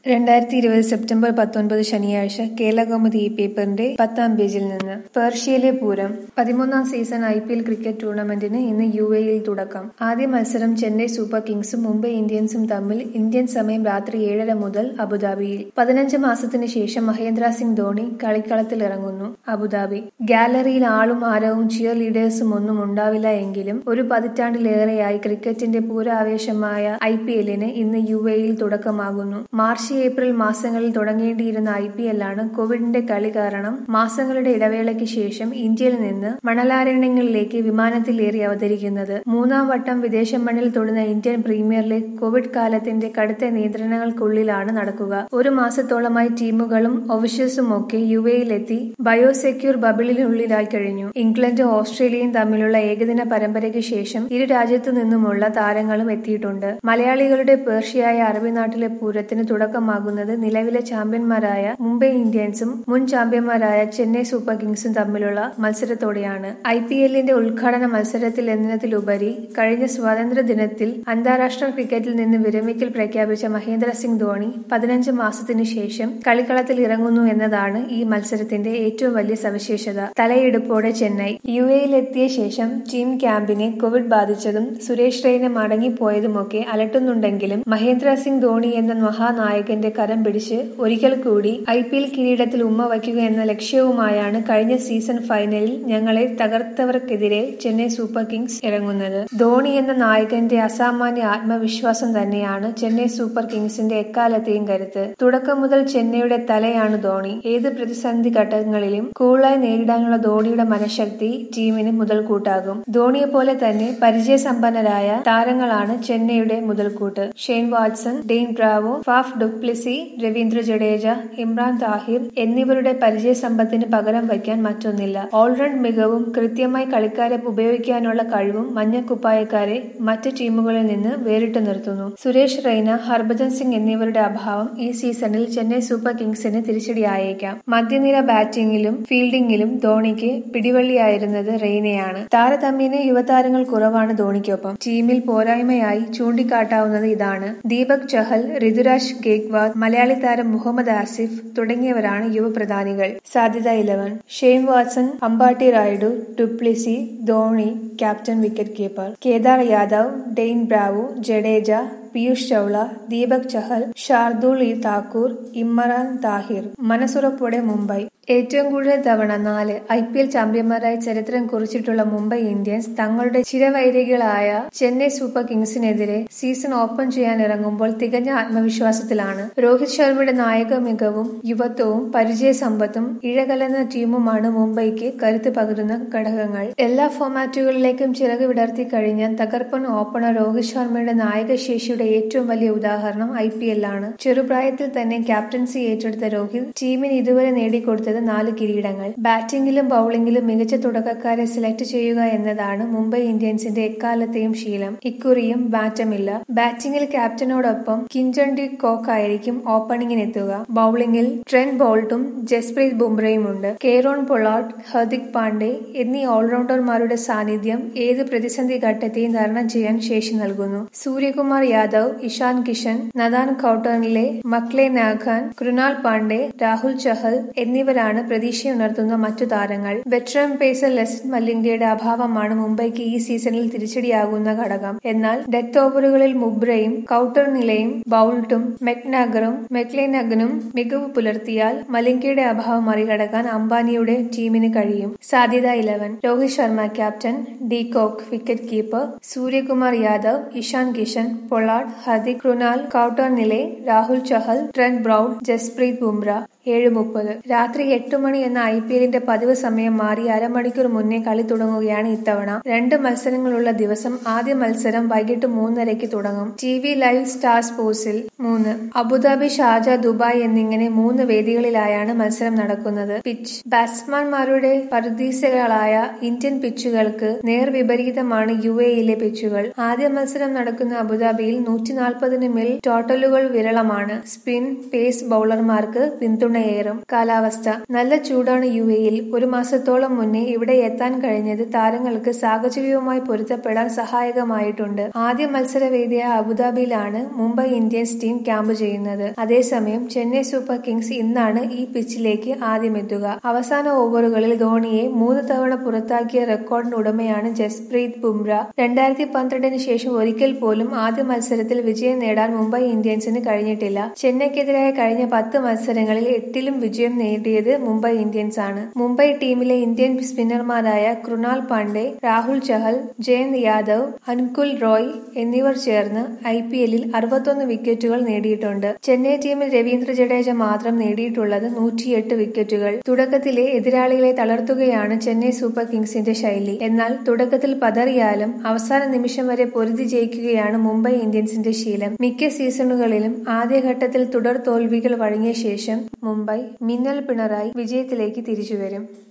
രണ്ടായിരത്തി ഇരുപത് സെപ്റ്റംബർ പത്തൊൻപത് ശനിയാഴ്ച കേരളകൗമുദി ഈ പേപ്പറിന്റെ പത്താം പേജിൽ നിന്ന് പേർഷ്യയിലെ പൂരം പതിമൂന്നാം season I P L cricket ടൂർണമെന്റിന് ഇന്ന് യു എയിൽ തുടക്കം ആദ്യ മത്സരം ചെന്നൈ സൂപ്പർ കിങ്സും മുംബൈ ഇന്ത്യൻസും തമ്മിൽ ഇന്ത്യൻ സമയം രാത്രി ഏഴര മുതൽ അബുദാബിയിൽ പതിനഞ്ച് മാസത്തിന് ശേഷം മഹേന്ദ്ര സിംഗ് ധോണി കളിക്കളത്തിൽ ഇറങ്ങുന്നു അബുദാബി ഗാലറിയിൽ ആളും ആരവും ചിയർ ലീഡേഴ്സും ഒന്നും ഉണ്ടാവില്ല എങ്കിലും ഒരു പതിറ്റാണ്ടിലേറെയായി ക്രിക്കറ്റിന്റെ പൂരാവേശമായ ഐ പി എല്ലിന് ഇന്ന് യു എയിൽ തുടക്കമാകുന്നു മാർച്ച് ഏപ്രിൽ മാസങ്ങളിൽ തുടങ്ങേണ്ടിയിരുന്ന ഐ പി എല്ലാണ് കോവിഡിന്റെ കളി കാരണം മാസങ്ങളുടെ ഇടവേളയ്ക്ക് ശേഷം ഇന്ത്യയിൽ നിന്ന് മണലാരണ്യങ്ങളിലേക്ക് വിമാനത്തിലേറി അവതരിക്കുന്നത് മൂന്നാം വട്ടം വിദേശ മണ്ണിൽ തൊടുന്ന ഇന്ത്യൻ പ്രീമിയർ ലീഗ് കോവിഡ് കാലത്തിന്റെ കടുത്ത നിയന്ത്രണങ്ങൾക്കുള്ളിലാണ് നടക്കുക ഒരു മാസത്തോളമായി ടീമുകളും ഒഫീഷ്യൽസും ഒക്കെ യു എയിലെത്തി ബയോസെക്യൂർ ബബിളിനുള്ളിലായി കഴിഞ്ഞു ഇംഗ്ലണ്ടും ഓസ്ട്രേലിയയും തമ്മിലുള്ള ഏകദിന പരമ്പരയ്ക്ക് ശേഷം ഇരു രാജ്യത്തു നിന്നുമുള്ള താരങ്ങളും എത്തിയിട്ടുണ്ട് മലയാളികളുടെ പേർഷ്യയായ അറബി നാട്ടിലെ പൂരത്തിന് തുടക്കമാകുന്നത് നിലവിലെ ചാമ്പ്യന്മാരായ മുംബൈ ഇന്ത്യൻസും മുൻ ചാമ്പ്യന്മാരായ ചെന്നൈ സൂപ്പർ കിങ്സും തമ്മിലുള്ള മത്സരത്തോടെയാണ് ഐ പി എല്ലിന്റെ ഉദ്ഘാടന മത്സരത്തിൽ എന്നതിലുപരി കഴിഞ്ഞ സ്വാതന്ത്ര്യ ദിനത്തിൽ അന്താരാഷ്ട്ര ക്രിക്കറ്റിൽ നിന്ന് വിരമിക്കൽ പ്രഖ്യാപിച്ച മഹേന്ദ്ര സിംഗ് ധോണി പതിനഞ്ച് മാസത്തിനു ശേഷം കളിക്കളത്തിൽ ഇറങ്ങുന്നു എന്നതാണ് ഈ മത്സരത്തിന്റെ ഏറ്റവും വലിയ സവിശേഷത തലയെടുപ്പോടെ ചെന്നൈ യു എയിലെത്തിയ ശേഷം ടീം ക്യാമ്പിനെ കോവിഡ് ബാധിച്ചതും സുരേഷ് റെയ്ന മടങ്ങിപ്പോയതുമൊക്കെ അലട്ടുന്നുണ്ടെങ്കിലും മഹേന്ദ്ര സിംഗ് ധോണി എന്ന മഹാനായകന്റെ കരം പിടിച്ച് ഒരിക്കൽ കൂടി ഐ പി എൽ കിരീടത്തിൽ ഉമ്മ വയ്ക്കുക എന്ന ലക്ഷ്യവുമായാണ് കഴിഞ്ഞ സീസൺ ഫൈനലിൽ ഞങ്ങളെ തകർത്തവർക്കെതിരെ ചെന്നൈ സൂപ്പർ കിങ്സ് ഇറങ്ങുന്നത് ധോണി എന്ന നായകന്റെ അസാമാന്യ ആത്മവിശ്വാസം തന്നെയാണ് ചെന്നൈ സൂപ്പർ കിങ്സിന്റെ എക്കാലത്തെയും കരുത്ത് തുടക്കം മുതൽ ചെന്നൈയുടെ തലയാണ് ധോണി ഏത് പ്രതിസന്ധി ഘട്ടങ്ങളിലും കൂളായി നേരിടാനുള്ള ധോണിയുടെ മനഃശക്തി ടീമിന് മുതൽക്കൂട്ടാകും ധോണിയെ പോലെ തന്നെ പരിചയസമ്പന്നരായ താരങ്ങളാണ് ചെന്നൈയുടെ മുതൽക്കൂട്ട് Shane Watson Dwayne Bravo Faf du Plessis Ravindra Jadeja Imran Tahir എന്നിവരുടെ പരിചയസമ്പത്തിന് പകരം വയ്ക്കാൻ മറ്റൊന്നില്ല ഓൾറൗണ്ട് മികവും കൃത്യമായി കളിക്കാരെ ഉപയോഗിക്കാനുള്ള കഴിവും മഞ്ഞക്കുപ്പായക്കാരെ മറ്റ് ടീമുകളിൽ നിന്ന് വേറിട്ടു നിർത്തുന്നു സുരേഷ് റെയ്ന ഹർഭജൻ സിംഗ് എന്നിവരുടെ അഭാവം ഈ സീസണിൽ ചെന്നൈ സൂപ്പർ കിങ്സിന് തിരിച്ചടിയായേക്കാം മധ്യനിര ബാറ്റിംഗിലും ഫീൽഡിംഗിലും ധോണിക്ക് പിടിവള്ളിയായിരുന്നത് റെയ്നയാണ് താരതമ്യേന യുവതാരങ്ങൾ കുറവാണ് ധോണിക്കൊപ്പം ടീമിൽ പോരായ്മയായി ചൂണ്ടിക്കാട്ടാവുന്നത് ഇതാണ് ദീപക് ചഹൽ ഋതുരാജ് ഗേക്വാദ് മലയാളി താരം മുഹമ്മദ് ആസിഫ് തുടങ്ങിയവരാണ് യുവപ്രധാനികൾ സാധ്യത eleven Shane Watson Ambati Rayudu du Plessis Dhoni captain wicket keeper Kedar Jadhav Dwayne Bravo Jadeja Piyush Chawla Deepak Chahal Shardul ഇ താക്കൂർ ഇമ്രാൻ താഹിർ മനസ്സുറപ്പോടെ മുംബൈ ഏറ്റവും കൂടുതൽ തവണ നാല് ഐ പി എൽ ചാമ്പ്യന്മാരായി ചരിത്രം കുറിച്ചിട്ടുള്ള മുംബൈ ഇന്ത്യൻസ് തങ്ങളുടെ ചിരവൈരികളായ ചെന്നൈ സൂപ്പർ കിങ്സിനെതിരെ സീസൺ ഓപ്പൺ ചെയ്യാൻ ഇറങ്ങുമ്പോൾ തികഞ്ഞ ആത്മവിശ്വാസത്തിലാണ് രോഹിത് ശർമ്മയുടെ നായക മികവും യുവത്വവും പരിചയസമ്പത്തും ഇഴകലർന്ന ടീമുമാണ് മുംബൈക്ക് കരുത്ത് പകരുന്ന ഘടകങ്ങൾ എല്ലാ ഫോമാറ്റുകളിലേക്കും ചിറക് വിടർത്തി കഴിഞ്ഞ തകർപ്പൻ ഓപ്പണർ രോഹിത് ശർമ്മയുടെ നായകശേഷിയുടെ ഏറ്റവും വലിയ ഉദാഹരണം ഐ പി എല്ലാണ് ചെറുപ്രായത്തിൽ തന്നെ ക്യാപ്റ്റൻസി ഏറ്റെടുത്ത രോഹിത് ടീമിന് ഇതുവരെ നേടിക്കൊടുത്തത് നാല് കിരീടങ്ങൾ ബാറ്റിംഗിലും ബൌളിംഗിലും മികച്ച തുടക്കക്കാരെ സെലക്ട് ചെയ്യുക എന്നതാണ് മുംബൈ ഇന്ത്യൻസിന്റെ എക്കാലത്തെയും ശീലം ഇക്കുറിയും ബാറ്റമില്ല ബാറ്റിംഗിൽ ക്യാപ്റ്റനോടൊപ്പം കിഞ്ചൺ ഡി കോക്ക് ആയിരിക്കും ഓപ്പണിംഗിനെത്തുക ബൌളിംഗിൽ ട്രെൻ ബോൾട്ടും ജസ്പ്രീത് ബുംറയും ഉണ്ട് കെയ്റോൺ പൊളാർഡ് ഹർദിക് പാണ്ഡെ എന്നീ ഓൾറൗണ്ടർമാരുടെ സാന്നിധ്യം ഏത് പ്രതിസന്ധി ഘട്ടത്തെയും തരണം ചെയ്യാൻ ശേഷി നൽകുന്നു സൂര്യകുമാർ യാദവ് ഇഷാൻ കിഷൻ നദാൻ കൌട്ടണിലെ മക്ലെ നാഖാൻ കൃണാൽ പാണ്ഡെ രാഹുൽ ചഹൽ എന്നിവരാണ് പ്രതീക്ഷയുണർത്തുന്ന മറ്റു താരങ്ങൾ വെറ്ററൻ പേസർ ലെസൻ മല്ലിംഗയുടെ അഭാവമാണ് മുംബൈക്ക് ഈ സീസണിൽ തിരിച്ചടിയാകുന്ന ഘടകം എന്നാൽ ഡെത്ത് ഓവറുകളിൽ മുബ്രയും കൌട്ടർ നിലയും ബൌൾട്ടും മെക്നാഗറും മെക്ലേനഗനും മികവ് പുലർത്തിയാൽ മലിംഗയുടെ അഭാവം മറികടക്കാൻ അംബാനിയുടെ ടീമിന് കഴിയും സാധ്യത eleven Rohit Sharma captain De Kock wicket keeper Suryakumar Yadav Ishan Kishan Pollard Hardik Krunal Coulter Nile Rahul Chahal Trent Brown Jasprit Bumrah ഏഴ് മുപ്പത് രാത്രി എട്ട് മണി എന്ന ഐ പി എല്ലിന്റെ പതിവ് സമയം മാറി അരമണിക്കൂർ മുന്നേ കളി തുടങ്ങുകയാണ് ഇത്തവണ രണ്ട് മത്സരങ്ങളുള്ള ദിവസം ആദ്യ മത്സരം വൈകിട്ട് മൂന്നരയ്ക്ക് തുടങ്ങും ടി വി ലൈവ് സ്റ്റാർ സ്പോർട്സിൽ മൂന്ന് അബുദാബി ഷാർജ ദുബായ് എന്നിങ്ങനെ മൂന്ന് വേദികളിലായാണ് മത്സരം നടക്കുന്നത് പിച്ച് ബാറ്റ്സ്മാൻമാരുടെ പരദീസകളായ ഇന്ത്യൻ പിച്ചുകൾക്ക് നേർവിപരീതമാണ് യു എയിലെ പിച്ചുകൾ ആദ്യ മത്സരം നടക്കുന്ന അബുദാബിയിൽ നൂറ്റി നാൽപ്പതിന് മേൽ ടോട്ടലുകൾ വിരളമാണ് സ്പിൻ പേസ് ബൌളർമാർക്ക് പിന്തുണ പിന്തുണയേറും കാലാവസ്ഥ നല്ല ചൂടാണ് യു എയിൽ ഒരു മാസത്തോളം മുന്നേ ഇവിടെ എത്താൻ കഴിഞ്ഞത് താരങ്ങൾക്ക് സാഹചര്യവുമായി പൊരുത്തപ്പെടാൻ സഹായകമായിട്ടുണ്ട് ആദ്യ മത്സരവേദിയായ അബുദാബിയിലാണ് മുംബൈ ഇന്ത്യൻസ് ടീം ക്യാമ്പ് ചെയ്യുന്നത് അതേസമയം ചെന്നൈ സൂപ്പർ കിങ്സ് ഇന്നാണ് ഈ പിച്ചിലേക്ക് ആദ്യമെത്തുക അവസാന ഓവറുകളിൽ ധോണിയെ മൂന്ന് തവണ പുറത്താക്കിയ റെക്കോർഡിന് ഉടമയാണ് ജസ്പ്രീത് ബുംറ രണ്ടായിരത്തി പന്ത്രണ്ടിന് ശേഷം ഒരിക്കൽ പോലും ആദ്യ മത്സരത്തിൽ വിജയം നേടാൻ മുംബൈ ഇന്ത്യൻസിന് കഴിഞ്ഞിട്ടില്ല ചെന്നൈക്കെതിരായ കഴിഞ്ഞ പത്ത് മത്സരങ്ങളിൽ എട്ടിലും വിജയം നേടിയത് മുംബൈ ഇന്ത്യൻസ് ആണ് മുംബൈ ടീമിലെ ഇന്ത്യൻ സ്പിന്നർമാരായ കൃണാൽ പാണ്ഡെ രാഹുൽ ചഹൽ ജയന്ത് യാദവ് അനുകുൽ റോയ് എന്നിവർ ചേർന്ന് ഐ പി എല്ലിൽ അറുപത്തൊന്ന് വിക്കറ്റുകൾ നേടിയിട്ടുണ്ട് ചെന്നൈ ടീമിൽ രവീന്ദ്ര ജഡേജ മാത്രം നേടിയിട്ടുള്ളത് നൂറ്റിയെട്ട് വിക്കറ്റുകൾ തുടക്കത്തിലെ എതിരാളികളെ തളർത്തുകയാണ് ചെന്നൈ സൂപ്പർ കിങ്സിന്റെ ശൈലി എന്നാൽ തുടക്കത്തിൽ പതറിയാലും അവസാന നിമിഷം വരെ പൊരുതി ജയിക്കുകയാണ് മുംബൈ ഇന്ത്യൻസിന്റെ ശീലം മിക്ക സീസണുകളിലും ആദ്യഘട്ടത്തിൽ തുടർ തോൽവികൾ വഴങ്ങിയ ശേഷം മുംബൈ മിന്നൽ പിണറായി വിജയത്തിലേക്ക് തിരിച്ചുവരും